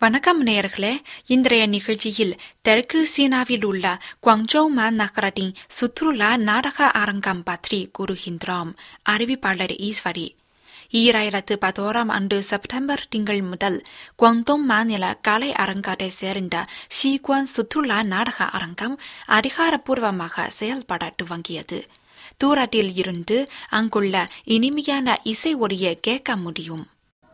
வணக்கம் நேயர்களே இன்றைய நிகழ்ச்சியில் தெற்கு சீனாவில் உள்ள குவாங்ஜோ மாநகரத்தின் சுற்றுலா நாடக அரங்கம் பற்றி கூறுகின்றோம் அறிவிப்பாளர் ஈஸ்வரி ஈராயிரத்து பதினோராம் ஆண்டு செப்டம்பர் திங்கள் முதல் குவாங்தோங் மாநில கலை அரங்கத்தை சேர்ந்த ஷீகுவான் சுற்றுலா நாடக அரங்கம் அதிகாரப்பூர்வமாக செயல்பட துவங்கியது தூரத்தில் இருந்து அங்குள்ள இனிமையான இசை ஒலியை கேட்க முடியும்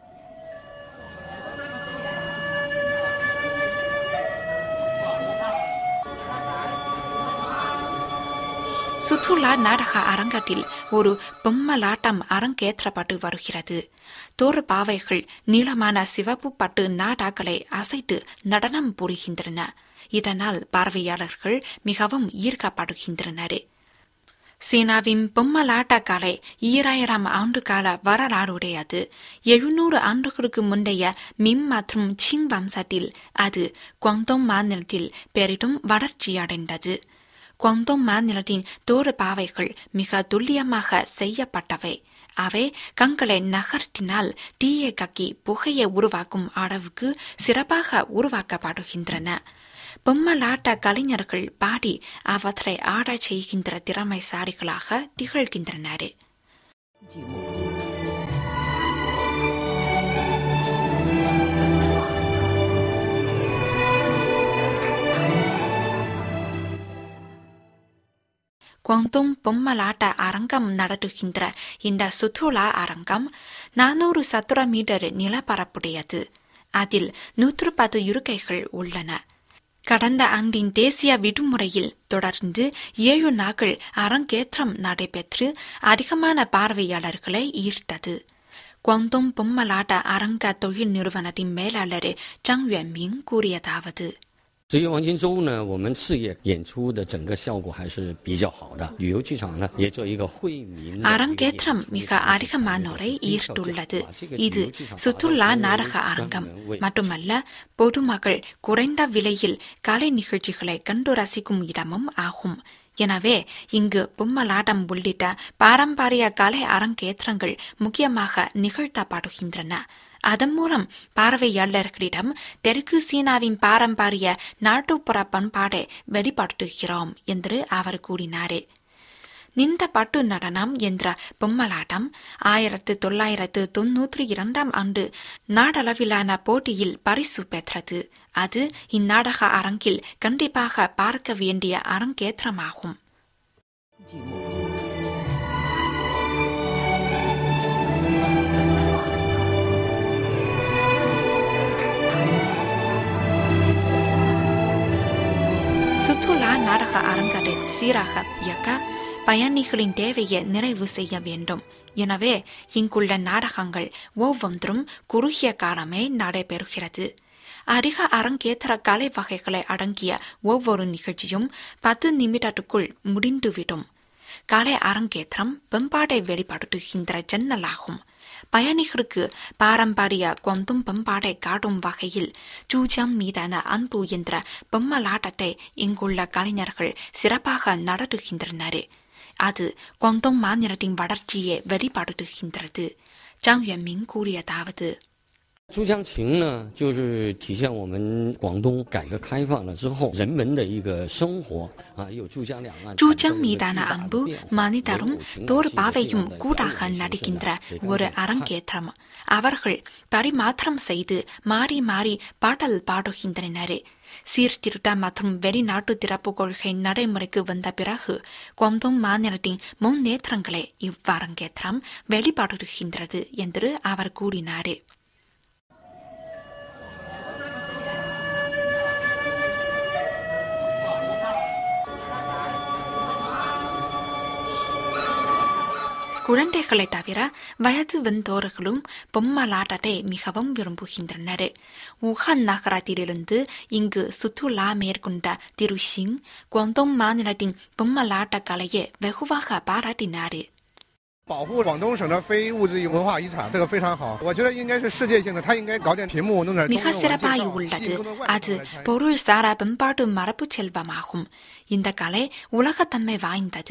சுற்றுலா நாடக அரங்கத்தில் ஒரு பொம்மலாட்டம் அரங்கேற்றப்பட்டு வருகிறது தோறு பாவைகள் நீளமான சிவப்பு பட்டு நாடாக்களை அசைத்து நடனம் புரிகின்றன இதனால் பார்வையாளர்கள் மிகவும் ஈர்க்கப்படுகின்றனர் சீனாவின் பொம்மலாட்ட கலை ஈராயிரம் ஆண்டு கால வரலாறுடையது எழுநூறு ஆண்டுகளுக்கு முந்தைய மிம் மற்றும் சிங் வம்சத்தில் அது குவாங்தோங் மாநிலத்தில் பெரிதும் வளர்ச்சியடைந்தது குவாங்தோங் மாநிலத்தின் தோறு பாவைகள் மிக துல்லியமாக செய்யப்பட்டவை அவை கண்களை நகர்த்தினால் தீயை கக்கி புகையை உருவாக்கும் அளவுக்கு சிறப்பாக உருவாக்கப்படுகின்றன பொம்மலாட்ட கலைஞர்கள் பாடி அவற்றை ஆடச் செய்கின்ற திறமைசாரிகளாக திகழ்கின்றனர் 剧目。 குவாங்தோங் பொம்மலாட்ட அரங்கம் நடத்துகின்ற இந்த சுற்றுலா அரங்கம் நானூறு சதுர மீட்டர் நிலப்பரப்புடையது அதில் நூற்று பத்து இருக்கைகள் உள்ளன கடந்த ஆண்டின் தேசிய விடுமுறையில் தொடர்ந்து ஏழு நாட்கள் அரங்கேற்றம் நடைபெற்று அதிகமான பார்வையாளர்களை ஈர்த்தது குவாங்தோங் பொம்மலாட்ட அரங்க தொழில் நிறுவனத்தின் மேலாளர் ஜாங் யுன்மிங் கூறியதாவது 十月黄金周呢，我们事业演出的整个效果还是比较好的。旅游剧场呢，也做一个惠民的 அரங்கேற்றம் மிக அதிகமானோரை ஈர்த்துள்ளது இது சுற்றுலா நாடக அரங்கம் மட்டுமல்ல பொதுமக்கள் குறைந்த விலையில் கலை நிகழ்ச்சிகளை கண்டு ரசிக்கும் இடமும் ஆகும் எனவே இங்கு பொம்மலாட்டம் உள்ளிட்ட பாரம்பரிய கலை அரங்கேற்றங்கள் முக்கியமாக நிகழ்த்தப்படுகின்றன அதன் மூலம் பார்வையாளர்களிடம் தெற்கு சீனாவின் பாரம்பரிய நாட்டுப்புற பண்பாடை வெளிப்படுத்துகிறோம் என்று அவர் கூறினார் நின்ற பட்டு நடனம் என்ற பொம்மலாட்டம் ஆயிரத்து தொள்ளாயிரத்து தொன்னூற்றி இரண்டாம் ஆண்டு நாடளவிலான போட்டியில் பரிசு பெற்றது அது இந்நாடக அரங்கில் கண்டிப்பாக பார்க்க வேண்டிய அரங்கேற்றமாகும் 剧目。 சுற்றுலா நாடக அரங்கத்தை சீராக இயக்க பயணிகளின் தேவையை நிறைவு செய்ய வேண்டும் எனவே இங்குள்ள நாடகங்கள் ஒவ்வொன்றும் குறுகிய காலமே நடைபெறுகிறது அதிக அரங்கேற்ற கலை வகைகளை அடங்கிய ஒவ்வொரு நிகழ்ச்சியும் பத்து நிமிடத்துக்குள் முடிந்துவிடும் கலை அரங்கேற்றம் பண்பாட்டை வெளிப்படுத்துகின்ற ஜன்னலாகும் பயணிகளுக்கு பாரம்பரிய கொந்தும் பண்பாட்டை காட்டும் வகையில் ஜூஜாங் மீதான அன்பு என்ற பொம்மலாட்டத்தை இங்குள்ள கலைஞர்கள் சிறப்பாக நடத்துகின்றனர் அது கொந்தோங் மாநிலத்தின் வளர்ச்சியை வெளிப்படுத்துகின்றது ஜாங் யுன்மிங் கூறியதாவது 珠江情呢，就是体现我们广东改革开放了之后人们的一个生活啊，有珠江两岸。 ஜூஜாங் மீதான அன்பு மனிதரும் தோர் பாவையும் கூடாக நடிக்கின்ற ஒரு அரங்கேற்றம் அவர்கள் பரிமாற்றம் செய்து மாறி மாறி பாடல் பாடுகின்றனர் சீர்திருத்த மற்றும் வெளிநாட்டு திறப்பு கொள்கை நடைமுறைக்கு வந்த பிறகு கொந்தோங் மாநிலத்தின் முன்னேற்றங்களை இவ்வரங்கேற்றம் வெளிப்படுத்துகின்றது என்று அவர் கூறினார் குழந்தைகளை தவிர வயது வந்தோர்களும் பொம்மலாட்டத்தை மிகவும் விரும்புகின்றனர் உஹான் நகரத்திலிருந்து இங்கு சுற்றுலா மேற்கொண்ட திரு சிங் குவாங்தோங் மாநிலத்தின் பொம்மலாட்ட கலையை வெகுவாக பாராட்டினார் 保护广东省的非物质文化遗产，这个非常好。我觉得应该是世界性的，它应该搞点屏幕，弄点中 மிக 英文介 சிறப்பாய் 绍，吸 உள்ளது 引更多外 அது 国人来参与。 பொருள் சாரா பண்பாட்டு மரபு செல்வமாகும் இந்த கலை உலகத்தன்மை வாய்ந்தது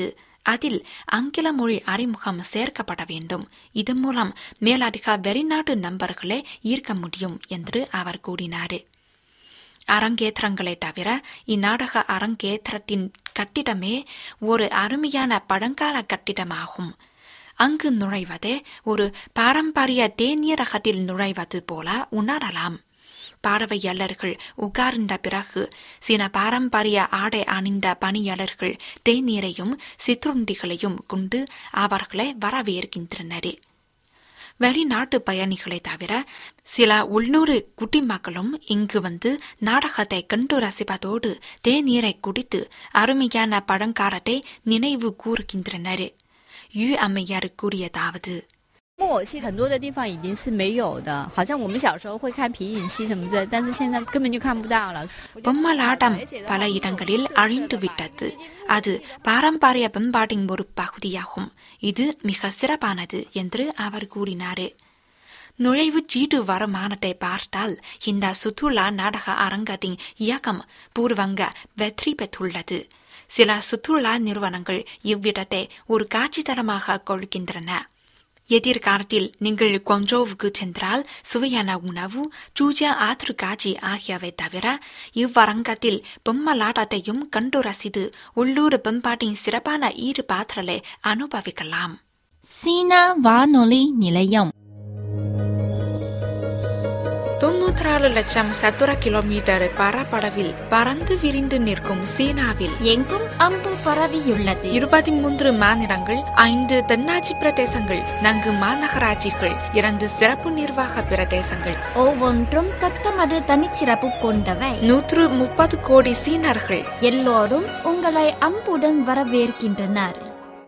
அதில் ஆங்கில மொழி அறிமுகம் சேர்க்கப்பட வேண்டும் இதன் மூலம் மேலதிக வெளிநாட்டு நண்பர்களை ஈர்க்க முடியும் என்று அவர் கூறினார் அரங்கேற்றங்களை தவிர இந்நாடக அரங்கேற்றத்தின் கட்டிடமே ஒரு அருமையான பழங்கால கட்டிடமாகும் அங்கு நுழைவதே ஒரு பாரம்பரிய தேநீரகத்தில் நுழைவது போல உணரலாம் பார்வையாளர்கள் உட்கார்ந்த பிறகு சில பாரம்பரிய ஆடை அணிந்த பணியாளர்கள் தேநீரையும் சிற்றுண்டிகளையும் கொண்டு அவர்களை வரவேற்கின்றனர் வெளிநாட்டு பயணிகளை தவிர சில உள்ளூர் குடிமக்களும் இங்கு வந்து நாடகத்தை கண்டு ரசிப்பதோடு தேநீரை குடித்து அருமையான பழங்காலத்தை நினைவு கூறுகின்றனர் யு அம்மையார் கூறியதாவது 木偶戏很多的地方已经是没有的，好像我们小时候会看皮影戏什么之类，但是现在根本就看不到了。 பொம்மலாட்டம் பல இடங்களில் அழிந்து விட்டது அது பாரம்பரிய பண்பாட்டின் ஒரு பகுதியாகும் இது மிக சிறப்பானது என்று அவர் கூறினார் நுழைவுச் சீட்டு வருமானத்தை பார்த்தால் இந்த சுற்றுலா நாடக அரங்கத்தின் இயக்கம் பூர்வங்க வெற்றி பெற்றுள்ளது சில சுற்றுலா நிறுவனங்கள் இவ்விடத்தை ஒரு காட்சித்தலமாக கொள்கின்றன எதிர்காலத்தில் நீங்கள் குவாங்ஜோவுக்கு சென்றால் சுவையான உணவு ஜூஜா ஆற்று காட்சி ஆகியவை தவிர இவ்வரங்கத்தில் பொம்மலாட்டத்தையும் கண்டு ரசித்து உள்ளூர் பண்பாட்டின் சிறப்பான ஈடுபாற்றலை அனுபவிக்கலாம் சீனா வானொலி நிலையம் தொன்னூற்றாறு லட்சம் சதுர கிலோமீட்டர் பரப்பளவில் பறந்து விரிந்து நிற்கும் சீனாவில் எங்கும் அம்பு பரவியுள்ளது இருபத்தி மூன்று மாநிலங்கள் ஐந்து தென்னாட்சி பிரதேசங்கள் நான்கு மாநகராட்சிகள் இரண்டு சிறப்பு நிர்வாக பிரதேசங்கள் ஒவ்வொன்றும் தத்தமது தனிச்சிறப்பு கொண்டவை நூற்று முப்பது கோடி சீனர்கள் எல்லோரும் உங்களை அம்புடன் வரவேற்கின்றனர்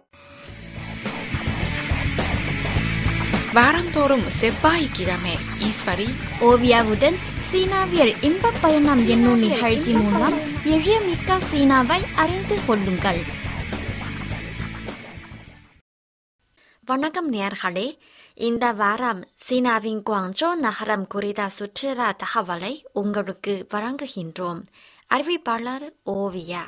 வாரந்தோறும் செவ்வாய்க்கிழமை ஈஸ்வரி ஓவியாவுடன் சீனாவியல் இன்பப் பயணம் என்னும் நிகழ்ச்சி மூலம் எழியமிக்க சீனாவை அறிந்து கொள்ளுங்கள் வணக்கம் நேர்களே இந்த வாரம் சீனாவின் குவாங்ஜோ நகரம் குறித்த சுற்றுலா தகவலை உங்களுக்கு வழங்குகின்றோம் அறிவிப்பாளர் ஓவியா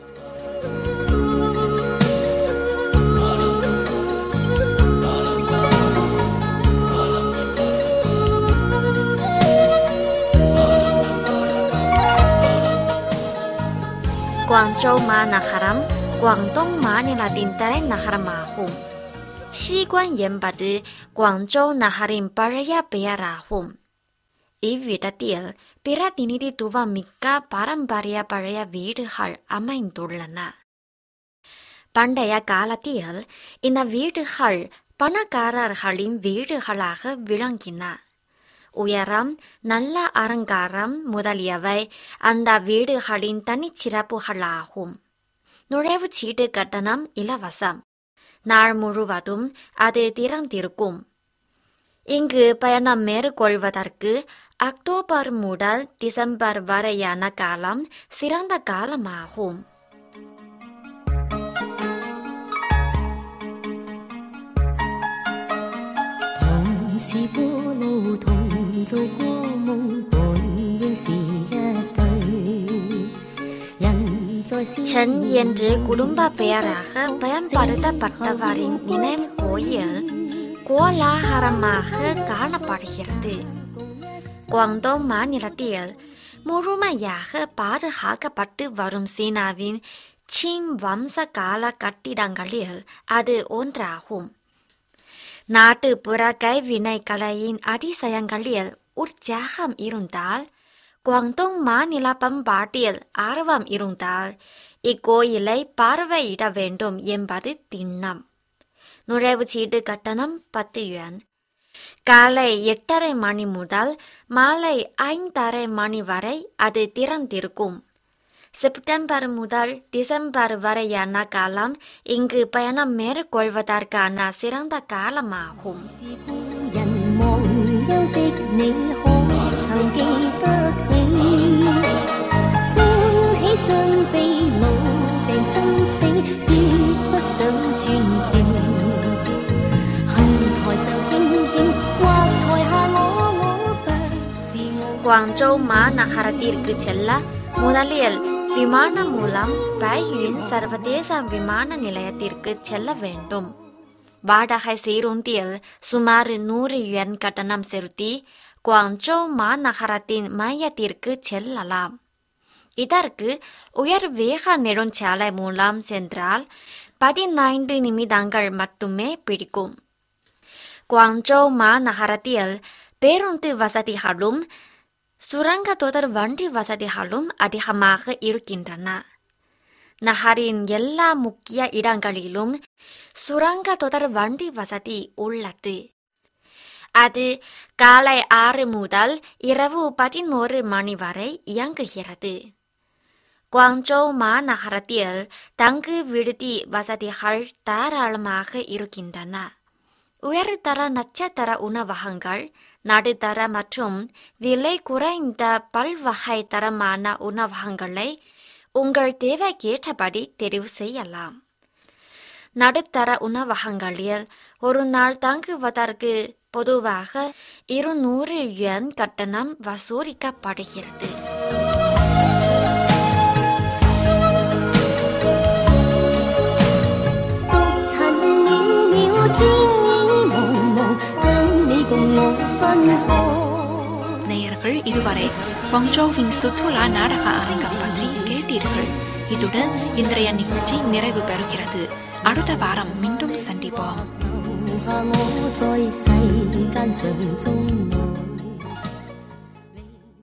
குவாங்ஜோ மாநகரம் குவாங்டோங் மாநிலத்தின் தலைநகரமாகும் சீகுவான் என்பது குவாங்ஜோ நகரின் பழைய பெயராகும் இவ்விடத்தில் பிரதிநிதித்துவம் மிக்க பாரம்பரிய பழைய வீடுகள் அமைந்துள்ளன பண்டைய காலத்தில் இந்த வீடுகள் பணக்காரர்களின் வீடுகளாக விளங்கின உயரம் நல்ல அலங்காரம் முதலியவை அந்த வீடுகளின் தனிச்சிறப்புகளாகும் நுழைவுச் சீட்டு கட்டணம் இலவசம் நாள் முழுவதும் அது திறந்திருக்கும் இங்கு பயணம் மேற்கொள்வதற்கு அக்டோபர் முதல் டிசம்பர் வரையான காலம் சிறந்த காலமாகும் 同是故路，同做过梦，本应是一对。人在思 சென் என்று குடும்ப பெயராக பயன்படுத்தப்பட்டவரின் நினைவு கோயில் கோலாகலமாக காணப்படுகிறது குவாங்டோங் மாநிலத்தில் முழுமையாக பாதுகாக்கப்பட்டு வரும் சீனாவின் சின் வம்ச கால கட்டிடங்களில் அது ஒன்றாகும் நாட்டுப்புற கைவினை கலையின் அதிசயங்களில் உற்சாகம் இருந்தால் குவாங்டோங் மாநில பண்பாட்டில் ஆர்வம் இருந்தால் இக்கோயிலை பார்வையிட வேண்டும் என்பது திண்ணம் நுழைவுச் சீட்டு கட்டணம் பத்து yuan காலை எட்டரை மணி முதல் மாலை ஐந்தரை மணி வரை அது திறந்திருக்கும் செப்டம்பர் முதல் டிசம்பர் வரையான காலம் இங்கு பயணம் மேற்கொள்வதற்கான சிறந்த காலமாகும் 是故人忘憂的你，可曾記得起？生起雙臂，老病生死，說不想轉停。恨台上輕輕，或台下我我不是我。 குவாங்ஜோ மாநகரத்திற்கு செல்ல முதலில் விமானம் மூலம் பையின் சர்வதேச விமான நிலையத்திற்கு செல்ல வேண்டும் வாடகை சீருந்தியில் சுமார் நூறு யுவான் கட்டணம் செலுத்தி குவாங்சோ மாநகரத்தின் மையத்திற்கு செல்லலாம் இதற்கு உயர் வேக நெடுஞ்சாலை மூலம் சென்றால் பதினைந்து நிமிடங்கள் மட்டுமே பிடிக்கும் குவாங்சோ மாநகரத்தில் பேருந்து வசதிகளும் சுரங்க தொடர் வண்டி வசதிகளும் அதிகமாக இருக்கின்றன நகரின் எல்லா முக்கிய இடங்களிலும் சுரங்க தொடர் வண்டி வசதி உள்ளது அது காலை ஆறு முதல் இரவு பதினோரு மணி வரை இயங்குகிறது குவாங்சோ மாநகரத்தில் தங்கு விடுதி வசதிகள் தாராளமாக இருக்கின்றன உயர்தர நட்சத்திர உணவகங்கள் நடுத்தர மற்றும் விலை குறைந்த பல்வகை தரமான உணவகங்களை உங்கள் தேவைக்கேற்றபடி தெரிவு செய்யலாம் நடுத்தர உணவகங்களில் ஒரு நாள் தங்குவதற்கு பொதுவாக இருநூறு யுவான் கட்டணம் வசூலிக்கப்படுகிறது 逐塵渺渺，天意茫茫，將你共我分開。 நேயர்கள் இதுவரை குவாங்சோவின் சுற்றுலா நாடக அரங்கம் பற்றி கேட்டீர்கள் இத்துடன் இன்றைய நிகழ்ச்சி நிறைவு பெறுகிறது அடுத்த வாரம் மீண்டும் சந்திப்போம் 留下我在世間上終老。